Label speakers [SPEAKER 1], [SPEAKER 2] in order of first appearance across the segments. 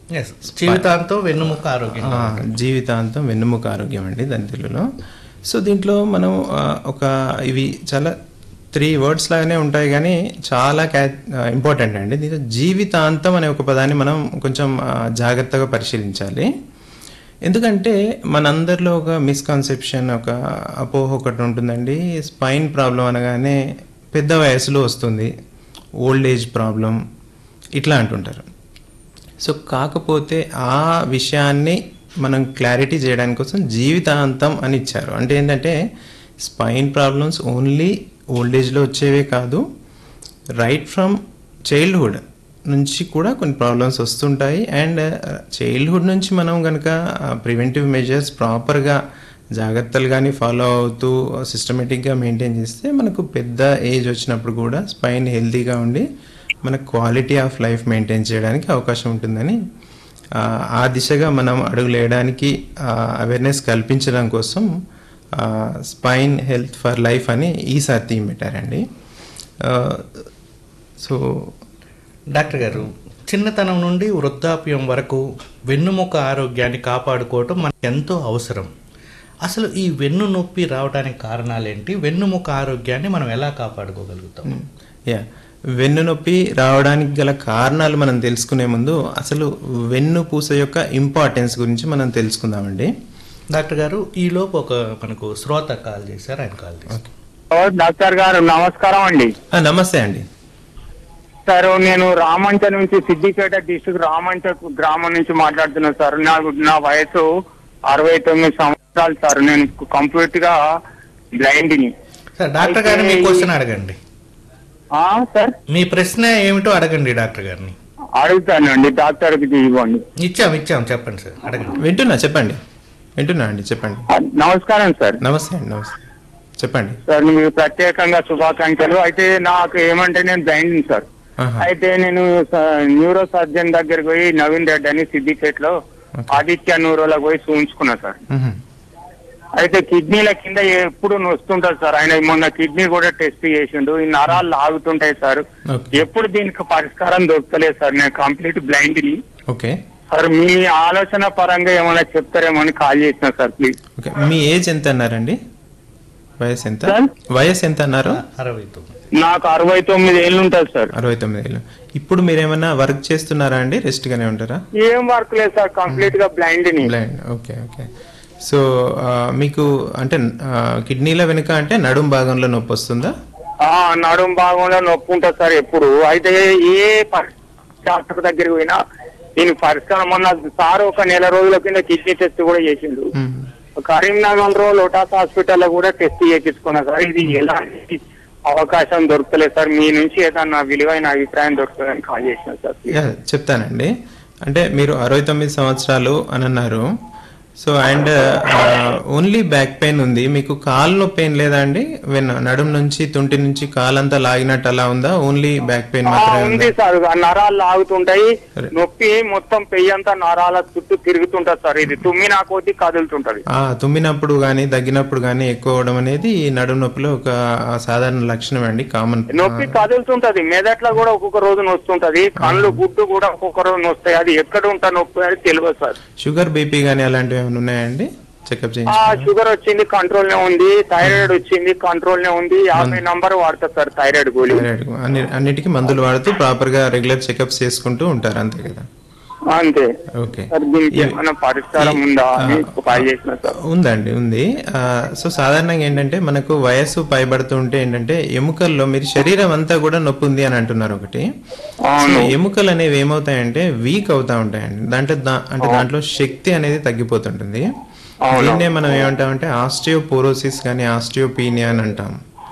[SPEAKER 1] Yes జీవితాంతం వెన్నుముక ఆరోగ్యం
[SPEAKER 2] ఆ, జీవితాంతం వెన్నుముక ఆరోగ్యం అండి దాని తెలుగులో సో దీంట్లో మనం ఆ, ఒక ఇవి చాలా త్రీ వర్డ్స్ లాగానే ఉంటాయి కానీ చాలా క్యా ఇంపార్టెంట్ అండి దీంట్లో జీవితాంతం అనే ఒక పదాన్ని మనం కొంచెం ఆ, జాగ్రత్తగా పరిశీలించాలి ఎందుకంటే మనందరిలో ఒక మిస్కాన్సెప్షన్ ఒక అపోహ ఒకటి ఉంటుందండి స్పైన్ ప్రాబ్లం అనగానే పెద్ద వయసులో వస్తుంది ఓల్డ్ ఏజ్ ప్రాబ్లం ఇట్లా అంటుంటారు సో కాకపోతే ఆ విషయాన్ని మనం క్లారిటీ చేయడానికి కోసం జీవితాంతం అని ఇచ్చారు అంటే ఏంటంటే స్పైన్ ప్రాబ్లమ్స్ ఓన్లీ ఓల్డ్ ఏజ్లో వచ్చేవే కాదు రైట్ ఫ్రమ్ చైల్డ్హుడ్ నుంచి కూడా కొన్ని ప్రాబ్లమ్స్ వస్తుంటాయి అండ్ చైల్డ్హుడ్ నుంచి మనం కనుక ప్రివెంటివ్ మెజర్స్ ప్రాపర్గా జాగ్రత్తలు కానీ ఫాలో అవుతూ సిస్టమేటిక్గా మెయింటైన్ చేస్తే మనకు పెద్ద ఏజ్ వచ్చినప్పుడు కూడా స్పైన్ హెల్తీగా ఉండి మన క్వాలిటీ ఆఫ్ లైఫ్ మెయింటైన్ చేయడానికి అవకాశం ఉంటుందని ఆ, ఆ దిశగా మనం అడుగులేయడానికి అవేర్నెస్ కల్పించడం కోసం స్పైన్ హెల్త్ ఫర్ లైఫ్ అని ఈసారి థీమ్ పెట్టారండి ఆ, సో
[SPEAKER 1] డాక్టర్ గారు చిన్నతనం నుండి వృద్ధాప్యం వరకు వెన్నుముక ఆరోగ్యాన్ని కాపాడుకోవటం మనకు ఎంతో అవసరం అసలు ఈ వెన్ను నొప్పి రావడానికి కారణాలేంటి వెన్నుముక ఆరోగ్యాన్ని మనం ఎలా కాపాడుకోగలుగుతాం
[SPEAKER 2] యా వెన్ను నొప్పి రావడానికి గల కారణాలు మనం తెలుసుకునే ముందు అసలు వెన్ను పూస యొక్క ఇంపార్టెన్స్ గురించి మనం తెలుసుకుందామండి
[SPEAKER 1] డాక్టర్ గారు ఈ లోపు ఒక మనకు శ్రోత కాల్ చేశారు ఆయన కాల్ చేశారు
[SPEAKER 3] ఓ, డాక్టర్ గారు నమస్కారం అండి
[SPEAKER 2] ఆ, నమస్తే అండి
[SPEAKER 3] సార్ నేను రామంచ నుంచి సిద్దిపేట డిస్ట్రిక్ట్ రామంచ గ్రామం నుంచి మాట్లాడుతున్నాను సార్ నాకు నా వయసు అరవై తొమ్మిది సంవత్సరాలు సార్ నేను కంప్లీట్ గా బ్లైండ్ ని
[SPEAKER 1] సార్ డాక్టర్ గారిని మీ క్వశ్చన్ అడగండి
[SPEAKER 3] ఆ, సార్
[SPEAKER 1] మీ ప్రశ్న ఏమిటో అడగండి డాక్టర్ గారిని
[SPEAKER 3] అడుగుతానండి డాక్టర్ కి ఇవ్వండి
[SPEAKER 1] ఇచ్చాం ఇచ్చాం చెప్పండి సార్ అడగండి
[SPEAKER 2] వింటున్నా చెప్పండి వింటున్నా అండి చెప్పండి
[SPEAKER 3] ఆ, నమస్కారం సార్
[SPEAKER 2] నమస్తే అండి నమస్తే చెప్పండి
[SPEAKER 3] సార్ మీకు ప్రత్యేకంగా శుభాకాంక్షలు అయితే నాకు ఏమంటే నేను బ్లైండ్ సార్
[SPEAKER 2] ఆహా.
[SPEAKER 3] అయితే నేను న్యూరో సర్జన్ దగ్గరికి పోయి నవీన్ రెడ్డి అని సిద్దిపేటలో
[SPEAKER 2] Okay.
[SPEAKER 3] ఆదిత్య న్యూరోలో పోయి చూయించుకున్నా సార్
[SPEAKER 2] మ్హూ.
[SPEAKER 3] అయితే కిడ్నీల కింద ఎప్పుడు నొస్తుంటది సార్ ఆయన మొన్న కిడ్నీ కూడా టెస్ట్ చేసిండు ఈ నరాలు లాగుతుంటాయి సార్
[SPEAKER 2] ఓకే
[SPEAKER 3] ఎప్పుడు దీనికి పరిష్కారం దొరకలేదు సార్ నేను కంప్లీట్ బ్లైండ్ ని
[SPEAKER 2] ఓకే
[SPEAKER 3] సార్ మీ ఆలోచన పరంగా ఏమైనా చెప్తారేమో అని కాల్ చేసిన సార్ ప్లీజ్
[SPEAKER 2] ఓకే మీ ఏజ్ ఎంత అన్నారండి వయసు ఎంత
[SPEAKER 3] సార్?
[SPEAKER 2] వయసు ఎంత అన్నారు
[SPEAKER 1] అరవై తొమ్మిది
[SPEAKER 3] నాకు అరవై తొమ్మిది ఏళ్ళు ఉంటుంది సార్
[SPEAKER 2] అరవై తొమ్మిది ఏళ్ళు ఇప్పుడు మీరు ఏమైనా వర్క్ చేస్తున్నారా అండి రెస్ట్ గానే ఉంటారా
[SPEAKER 3] ఏం వర్క్ లేదు సార్ కంప్లీట్ గా బ్లైండ్ ని
[SPEAKER 2] బ్లైండ్ ఓకే ఓకే సో ఆ, మీకు అంటే ఆ, కిడ్నీల వెనుక అంటే నడుం భాగంలో నొప్పి వస్తుందా
[SPEAKER 3] ఆ నడుం భాగంలో నొప్పి ఉంటుంది సార్ ఎప్పుడు అయితే ఏ పరి- డాక్టర్ దగ్గరికి పోయినా దీనికి పరిష్కారం మొన్న సార్ ఒక నెల రోజుల కింద కిడ్నీ టెస్ట్ కూడా చేసిండు
[SPEAKER 2] మ్మ్.
[SPEAKER 3] కరీంనగర్ లో లోటాస్ హాస్పిటల్ లో కూడా టెస్ట్ చేయించుకున్నా సార్ ఇది ఎలాంటి అవకాశం దొరకలేదు సార్ మీ నుంచి ఏదన్నా విలువైన అభిప్రాయం దొరుకుతుందని కాల్ చేసిన సార్
[SPEAKER 2] యా చెప్తానండి అంటే మీరు అరవై తొమ్మిది సంవత్సరాలు అని అన్నారు so and only back pain ఉంది మీకు కాలు నొప్పి ఏం లేదా అండి వెన్ నడుం నుంచి తుంటి నుంచి కాలంతా లాగినట్టు అలా ఉందా ఓన్లీ బ్యాక్ పెయిన్
[SPEAKER 3] ఆ,
[SPEAKER 2] మాత్రమే
[SPEAKER 3] ఉంది
[SPEAKER 2] ఉందా
[SPEAKER 3] సార్ ఆ నరాలు లాగుతుంటాయి
[SPEAKER 2] సరే.
[SPEAKER 3] నొప్పి మొత్తం పెయ్యంతా నరాల చుట్టూ తిరుగుతుంటది సార్ ఇది తుమ్మినా కొద్దీ కదులుతుంటది
[SPEAKER 2] ఆ, తుమ్మినప్పుడు కానీ దగ్గినప్పుడు కానీ ఎక్కువ అవడం అనేది ఈ నడుం నొప్పిలో ఒక సాధారణ లక్షణం అండి కామన్
[SPEAKER 3] నొప్పి కదులుతుంటది మెదట్లో కూడా ఒక్కొక్క రోజు నొస్తుంటది కళ్ళు గుడ్డు కూడా ఒక్కొక్క రోజు నొస్తాయి అది ఎక్కడ ఉంటా నొప్పి అది తెలియదు సార్
[SPEAKER 2] షుగర్ బీపీ కానీ అలాంటివి ఏమైనా ఉన్నాయండి చెకప్
[SPEAKER 3] ఆ
[SPEAKER 2] చేయించుకున్నారా?
[SPEAKER 3] షుగర్ వచ్చింది కంట్రోల్ నే ఉంది థైరాయిడ్ వచ్చింది కంట్రోల్ నే ఉంది యాభై నంబర్ వాడతా సార్ థైరాయిడ్ గోళీ
[SPEAKER 2] థైరాయిడ్ అన్ని అన్నిటికీ మందులు వాడుతూ ప్రాపర్ గా రెగ్యులర్ చెకప్స్ చేసుకుంటూ ఉంటారు అంతే కదా
[SPEAKER 3] అంతే
[SPEAKER 2] ఓకే
[SPEAKER 3] సార్ దీనికి
[SPEAKER 2] ఈ-
[SPEAKER 3] ఏమైనా పరిష్కారం ఉందా అని కాల్ చేసిన సార్
[SPEAKER 2] ఉందండి ఉంది ఆ, సో సాధారణంగా ఏంటంటే మనకు వయస్సు పైబడుతూ ఉంటే ఏంటంటే ఎముకల్లో మీరు శరీరం అంతా కూడా నొప్పి ఉంది అని అంటున్నారు ఒకటి
[SPEAKER 3] అవును.
[SPEAKER 2] సో ఎముకలు అనేవి ఏమవుతాయంటే వీక్ అవుతా ఉంటాయండి దాంట్లో దా- అంటే దాంట్లో శక్తి అనేది తగ్గిపోతుంటుంది
[SPEAKER 3] అవును.
[SPEAKER 2] దీన్నే మనం ఏమంటామంటే ఆస్టియోపోరోసిస్ కానీ ఆస్టియోపీనియా అని అంటాం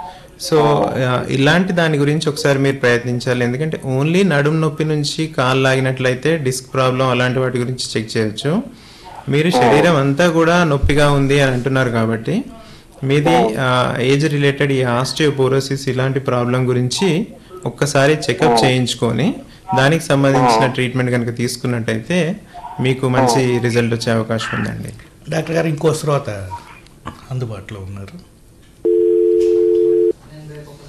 [SPEAKER 2] సో ఆ, ఇలాంటి దాని గురించి ఒకసారి మీరు ప్రయత్నించాలి ఎందుకంటే ఓన్లీ నడుము నొప్పి నుంచి కాలు లాగినట్లయితే డిస్క్ ప్రాబ్లం అలాంటి వాటి గురించి చెక్ చేయొచ్చు మీరు శరీరం అంతా కూడా నొప్పిగా ఉంది అని అంటున్నారు కాబట్టి మీది ఏజ్ రిలేటెడ్ ఈ ఆస్టియోపోరోసిస్ ఇలాంటి ప్రాబ్లం గురించి ఒక్కసారి చెకప్ చేయించుకొని దానికి సంబంధించిన ట్రీట్మెంట్ కనుక తీసుకున్నట్టయితే మీకు మంచి రిజల్ట్ వచ్చే అవకాశం ఉందండి
[SPEAKER 1] డాక్టర్ గారు ఇంకో శ్రోత అందుబాటులో ఉన్నారు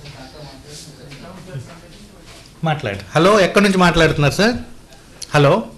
[SPEAKER 1] మాట్లాడు హలో ఎక్కడి నుంచి మాట్లాడుతున్నారు సార్ హలో